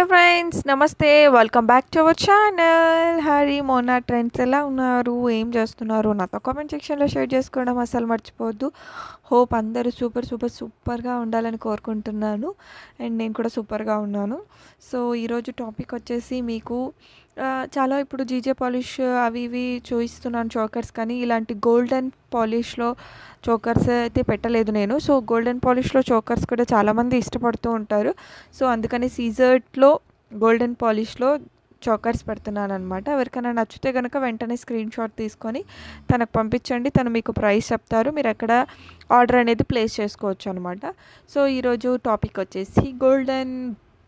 friends నమస్తే welcome back to our channel Hari Mona trends ఎలా ఉన్నారు ఏం చేస్తున్నారు నాతో కామెంట్ సెక్షన్లో షేర్ చేసుకోవడం అసలు మర్చిపోవద్దు హోప్ అందరూ సూపర్ సూపర్ సూపర్గా ఉండాలని కోరుకుంటున్నాను అండ్ నేను కూడా సూపర్గా ఉన్నాను సో ఈరోజు టాపిక్ వచ్చేసి మీకు ఆ, చాలా ఇప్పుడు జీజే పాలిష్ అవి ఇవి చూపిస్తున్నాను చోకర్స్ కానీ ఇలాంటి గోల్డెన్ పాలిష్లో చోకర్స్ అయితే పెట్టలేదు నేను సో గోల్డెన్ పాలిష్లో చోకర్స్ కూడా చాలామంది ఇష్టపడుతూ ఉంటారు సో అందుకని సీజర్ట్లో గోల్డెన్ పాలిష్లో చోకర్స్ పెడుతున్నాను అనమాట ఎవరికైనా నచ్చితే కనుక వెంటనే స్క్రీన్ షాట్ తీసుకొని తనకు పంపించండి తను మీకు ప్రైస్ చెప్తారు మీరు ఎక్కడ ఆర్డర్ అనేది ప్లేస్ చేసుకోవచ్చు అనమాట సో ఈరోజు టాపిక్ వచ్చేసి గోల్డెన్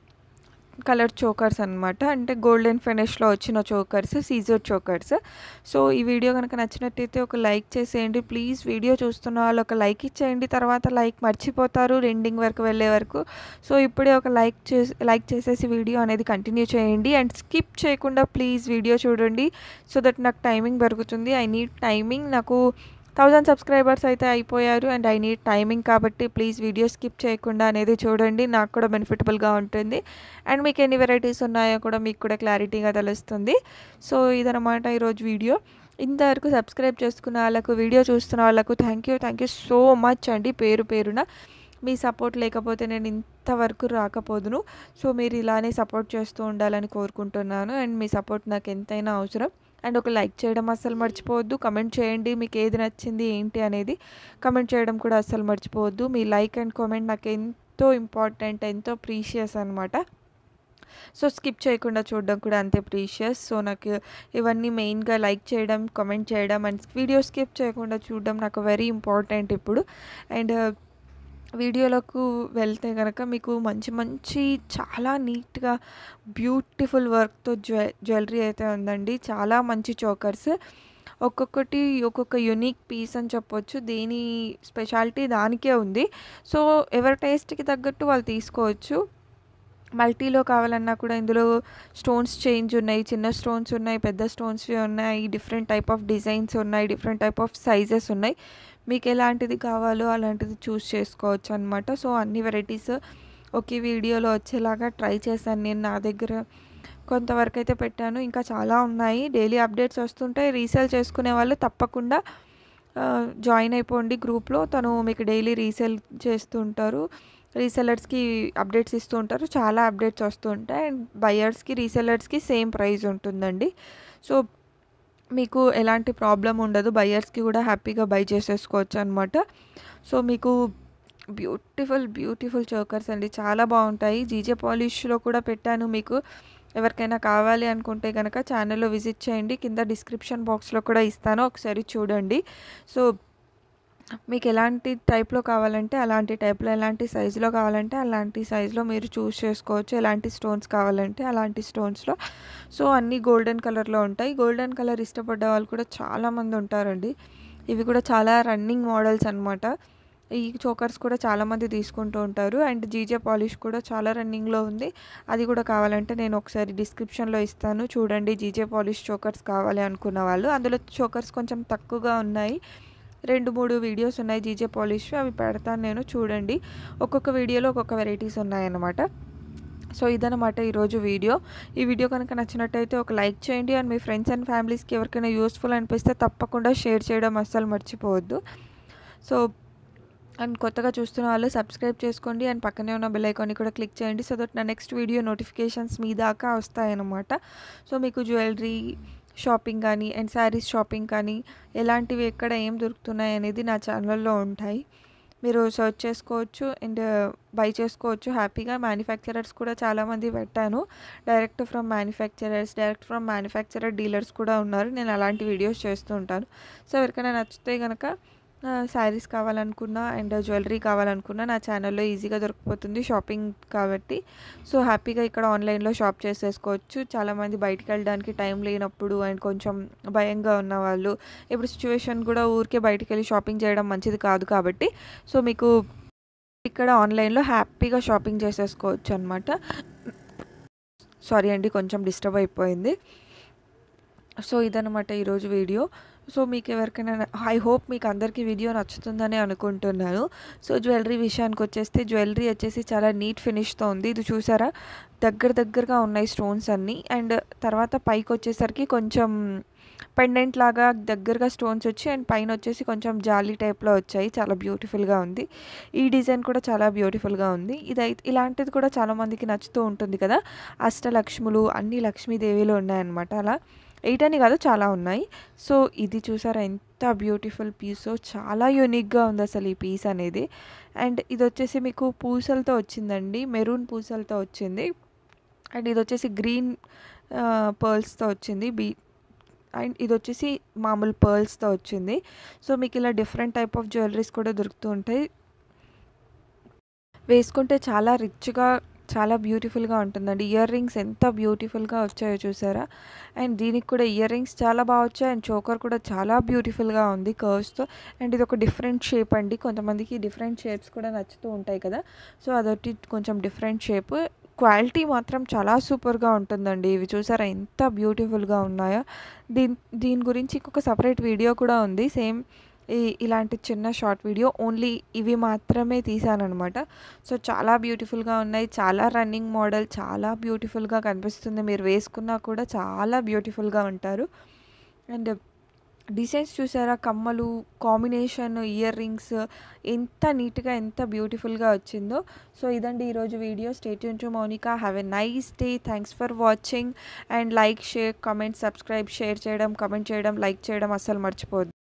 కలర్ చోకర్స్ అనమాట అంటే గోల్డెన్ ఫినిష్లో వచ్చిన చోకర్స్ సీజర్ చోకర్స్ సో ఈ వీడియో కనుక నచ్చినట్టయితే ఒక లైక్ చేసేయండి ప్లీజ్ వీడియో చూస్తున్న వాళ్ళు ఒక లైక్ ఇచ్చేయండి తర్వాత లైక్ మర్చిపోతారు ఎండింగ్ వరకు వెళ్ళే వరకు సో ఇప్పుడే ఒక లైక్ చేసి లైక్ చేసేసి వీడియో అనేది కంటిన్యూ చేయండి అండ్ స్కిప్ చేయకుండా ప్లీజ్ వీడియో చూడండి సో దట్ నాకు టైమింగ్ పెరుగుతుంది ఐ నీడ్ టైమింగ్ నాకు థౌజండ్ సబ్స్క్రైబర్స్ అయితే అయిపోయారు అండ్ ఐ నీడ్ టైమింగ్ కాబట్టి ప్లీజ్ వీడియో స్కిప్ చేయకుండా అనేది చూడండి నాకు కూడా బెనిఫిటబుల్గా ఉంటుంది అండ్ మీకు ఎన్ని వెరైటీస్ ఉన్నాయో కూడా మీకు కూడా క్లారిటీగా తెలుస్తుంది సో ఇదనమాట ఈరోజు వీడియో ఇంతవరకు సబ్స్క్రైబ్ చేసుకున్న వాళ్ళకు వీడియో చూస్తున్న వాళ్ళకు thank you thank you so much అండి పేరు పేరున మీ సపోర్ట్ లేకపోతే నేను ఇంతవరకు రాకపోదును సో మీరు ఇలానే సపోర్ట్ చేస్తూ ఉండాలని కోరుకుంటున్నాను అండ్ మీ సపోర్ట్ నాకు ఎంతైనా అవసరం అండ్ ఒక లైక్ చేయడం అస్సలు మర్చిపోవద్దు కమెంట్ చేయండి మీకు ఏది నచ్చింది ఏంటి అనేది కమెంట్ చేయడం కూడా అస్సలు మర్చిపోవద్దు మీ లైక్ అండ్ కామెంట్ నాకు ఎంతో ఇంపార్టెంట్ ఎంతో ప్రీషియస్ అనమాట సో స్కిప్ చేయకుండా చూడడం కూడా అంతే ప్రీషియస్ సో నాకు ఇవన్నీ మెయిన్గా లైక్ చేయడం కామెంట్ చేయడం అండ్ వీడియో స్కిప్ చేయకుండా చూడడం నాకు వెరీ ఇంపార్టెంట్ ఇప్పుడు అండ్ వీడియోలకు వెళ్తే కనుక మీకు మంచి మంచి చాలా నీట్గా బ్యూటిఫుల్ వర్క్తో జ్యువె జ్యువెలరీ అయితే ఉందండి చాలా మంచి చోకర్స్ ఒక్కొక్కటి ఒక్కొక్క యునిక్ పీస్ అని చెప్పొచ్చు దేని స్పెషాలిటీ దానికే ఉంది సో ఎవరి టేస్ట్కి తగ్గట్టు వాళ్ళు తీసుకోవచ్చు మల్టీలో కావాలన్నా కూడా ఇందులో స్టోన్స్ చేంజ్ ఉన్నాయి చిన్న స్టోన్స్ ఉన్నాయి పెద్ద స్టోన్స్ ఉన్నాయి డిఫరెంట్ టైప్ ఆఫ్ డిజైన్స్ ఉన్నాయి డిఫరెంట్ టైప్ ఆఫ్ సైజెస్ ఉన్నాయి మీకు ఎలాంటిది కావాలో అలాంటిది చూస్ చేసుకోవచ్చు అనమాట సో అన్ని వెరైటీస్ ఒకే వీడియోలో వచ్చేలాగా ట్రై చేశాను నేను నా దగ్గర కొంతవరకు అయితే పెట్టాను ఇంకా చాలా ఉన్నాయి డైలీ అప్డేట్స్ వస్తుంటాయి రీసేల్ చేసుకునే వాళ్ళు తప్పకుండా జాయిన్ అయిపోండి గ్రూప్లో తను మీకు డైలీ రీసేల్ చేస్తూ ఉంటారు రీసెలర్స్కి అప్డేట్స్ ఇస్తూ ఉంటారు చాలా అప్డేట్స్ వస్తూ ఉంటాయి అండ్ బయర్స్కి రీసెలర్స్కి సేమ్ ప్రైస్ ఉంటుందండి సో మీకు ఎలాంటి ప్రాబ్లం ఉండదు బయర్స్కి కూడా హ్యాపీగా బై చేసేసుకోవచ్చు అనమాట సో మీకు బ్యూటిఫుల్ బ్యూటిఫుల్ చోకర్స్ అండి చాలా బాగుంటాయి జీజే పాలిష్లో కూడా పెట్టాను మీకు ఎవరికైనా కావాలి అనుకుంటే కనుక ఛానల్లో విజిట్ చేయండి కింద డిస్క్రిప్షన్ బాక్స్లో కూడా ఇస్తాను ఒకసారి చూడండి సో మీకు ఎలాంటి టైప్లో కావాలంటే అలాంటి టైప్లో ఎలాంటి సైజులో కావాలంటే అలాంటి సైజులో మీరు చూస్ చేసుకోవచ్చు ఎలాంటి స్టోన్స్ కావాలంటే అలాంటి స్టోన్స్లో సో అన్నీ గోల్డెన్ కలర్లో ఉంటాయి గోల్డెన్ కలర్ ఇష్టపడ్డ వాళ్ళు కూడా చాలామంది ఉంటారండి ఇవి కూడా చాలా రన్నింగ్ మోడల్స్ అనమాట ఈ చోకర్స్ కూడా చాలామంది తీసుకుంటూ ఉంటారు అండ్ జీజే పాలిష్ కూడా చాలా రన్నింగ్లో ఉంది అది కూడా కావాలంటే నేను ఒకసారి డిస్క్రిప్షన్లో ఇస్తాను చూడండి జీజే పాలిష్ చోకర్స్ కావాలి అనుకున్న వాళ్ళు అందులో చోకర్స్ కొంచెం తక్కువగా ఉన్నాయి రెండు మూడు వీడియోస్ ఉన్నాయి జీజే పాలిష్ అవి పెడతాను నేను చూడండి ఒక్కొక్క వీడియోలో ఒక్కొక్క వెరైటీస్ ఉన్నాయన్నమాట సో ఇదనమాట ఈరోజు వీడియో ఈ వీడియో కనుక నచ్చినట్టయితే ఒక లైక్ చేయండి అండ్ మీ ఫ్రెండ్స్ అండ్ ఫ్యామిలీస్కి ఎవరికైనా యూస్ఫుల్ అనిపిస్తే తప్పకుండా షేర్ చేయడం అస్సలు మర్చిపోవద్దు సో అండ్ కొత్తగా చూస్తున్న వాళ్ళు సబ్స్క్రైబ్ చేసుకోండి అండ్ పక్కనే ఉన్న బెల్ ఐకాన్ని కూడా క్లిక్ చేయండి సో దట్ నా నెక్స్ట్ వీడియో నోటిఫికేషన్స్ మీ దాకా వస్తాయన్నమాట సో మీకు జ్యువెలరీ షాపింగ్ కానీ అండ్ శారీస్ షాపింగ్ కానీ ఎలాంటివి ఎక్కడ ఏం దొరుకుతున్నాయి అనేది నా ఛానల్లో ఉంటాయి మీరు సర్చ్ చేసుకోవచ్చు అండ్ బై చేసుకోవచ్చు హ్యాపీగా మ్యానుఫ్యాక్చరర్స్ కూడా చాలామంది పెట్టాను direct from manufacturers direct from manufacturer dealers కూడా ఉన్నారు నేను అలాంటి వీడియోస్ చేస్తూ ఉంటాను సో ఎవరికైనా నచ్చితే కనుక శారీస్ కావాలనుకున్నా అండ్ జ్యువెలరీ కావాలనుకున్నా నా ఛానల్లో ఈజీగా దొరికిపోతుంది షాపింగ్ కాబట్టి సో హ్యాపీగా ఇక్కడ ఆన్లైన్లో షాప్ చేసేసుకోవచ్చు చాలామంది బయటికి వెళ్ళడానికి టైం లేనప్పుడు అండ్ కొంచెం భయంగా ఉన్న వాళ్ళు ఇప్పుడు సిచ్యువేషన్ కూడా ఊరికే బయటికి వెళ్ళి షాపింగ్ చేయడం మంచిది కాదు కాబట్టి సో మీకు ఇక్కడ ఆన్లైన్లో హ్యాపీగా షాపింగ్ చేసేసుకోవచ్చు అనమాట సారీ అండి కొంచెం డిస్టర్బ్ అయిపోయింది సో ఇదనమాట ఈరోజు వీడియో సో మీకు ఎవరికైనా ఐ హోప్ మీకు అందరికీ వీడియో నచ్చుతుందని అనుకుంటున్నాను సో జ్యువెలరీ విషయానికి వచ్చేస్తే జ్యువెలరీ వచ్చేసి చాలా నీట్ ఫినిష్తో ఉంది ఇది చూసారా దగ్గర దగ్గరగా ఉన్నాయి స్టోన్స్ అన్నీ అండ్ తర్వాత పైకి వచ్చేసరికి కొంచెం పెండెంట్ లాగా దగ్గరగా స్టోన్స్ వచ్చి అండ్ పైన వచ్చేసి కొంచెం జాలీ టైప్లో వచ్చాయి చాలా బ్యూటిఫుల్గా ఉంది ఈ డిజైన్ కూడా చాలా బ్యూటిఫుల్గా ఉంది ఇది ఇలాంటిది కూడా చాలామందికి నచ్చుతూ ఉంటుంది కదా అష్టలక్ష్ములు అన్ని లక్ష్మీదేవిలు ఉన్నాయన్నమాట అలా ఎయిట్ అని కాదు చాలా ఉన్నాయి సో ఇది చూసారా ఎంత బ్యూటిఫుల్ పీసో చాలా యూనిక్గా ఉంది అసలు ఈ పీస్ అనేది అండ్ ఇది వచ్చేసి మీకు పూసలతో వచ్చిందండి మెరూన్ పూసలతో వచ్చింది అండ్ ఇది వచ్చేసి గ్రీన్ పర్ల్స్తో వచ్చింది బీ అండ్ ఇది వచ్చేసి మామూలు పర్ల్స్తో వచ్చింది సో మీకు ఇలా డిఫరెంట్ టైప్ ఆఫ్ జ్యువెలరీస్ కూడా దొరుకుతూ ఉంటాయి వేసుకుంటే చాలా రిచ్గా చాలా బ్యూటిఫుల్గా ఉంటుందండి ఇయర్ రింగ్స్ ఎంత బ్యూటిఫుల్గా వచ్చాయో చూసారా అండ్ దీనికి కూడా ఇయర్ రింగ్స్ చాలా బాగా వచ్చాయి అండ్ చోకర్ కూడా చాలా బ్యూటిఫుల్గా ఉంది కర్వ్స్తో అండ్ ఇది ఒక డిఫరెంట్ షేప్ అండి కొంతమందికి డిఫరెంట్ షేప్స్ కూడా నచ్చుతూ ఉంటాయి కదా సో అదొకటి కొంచెం డిఫరెంట్ షేప్ క్వాలిటీ మాత్రం చాలా సూపర్గా ఉంటుందండి ఇవి చూసారా ఎంత బ్యూటిఫుల్గా ఉన్నాయో దీని దీని గురించి ఇంకొక సపరేట్ వీడియో కూడా ఉంది సేమ్ ఈ ఇలాంటి చిన్న షార్ట్ వీడియో ఓన్లీ ఇవి మాత్రమే తీసానమాట సో చాలా బ్యూటిఫుల్గా ఉన్నాయి చాలా రన్నింగ్ మోడల్ చాలా బ్యూటిఫుల్గా కనిపిస్తుంది మీరు వేసుకున్నా కూడా చాలా బ్యూటిఫుల్గా ఉంటారు అండ్ డిజైన్స్ చూసారా కమ్మలు కాంబినేషన్ ఇయర్ రింగ్స్ ఎంత నీట్గా ఎంత బ్యూటిఫుల్గా వచ్చిందో సో ఇదండి ఈరోజు వీడియో స్టేట్ టు Mounika have a nice day thanks for watching and like share comment subscribe share చేయడం కమెంట్ చేయడం లైక్ చేయడం అస్సలు మర్చిపోద్దు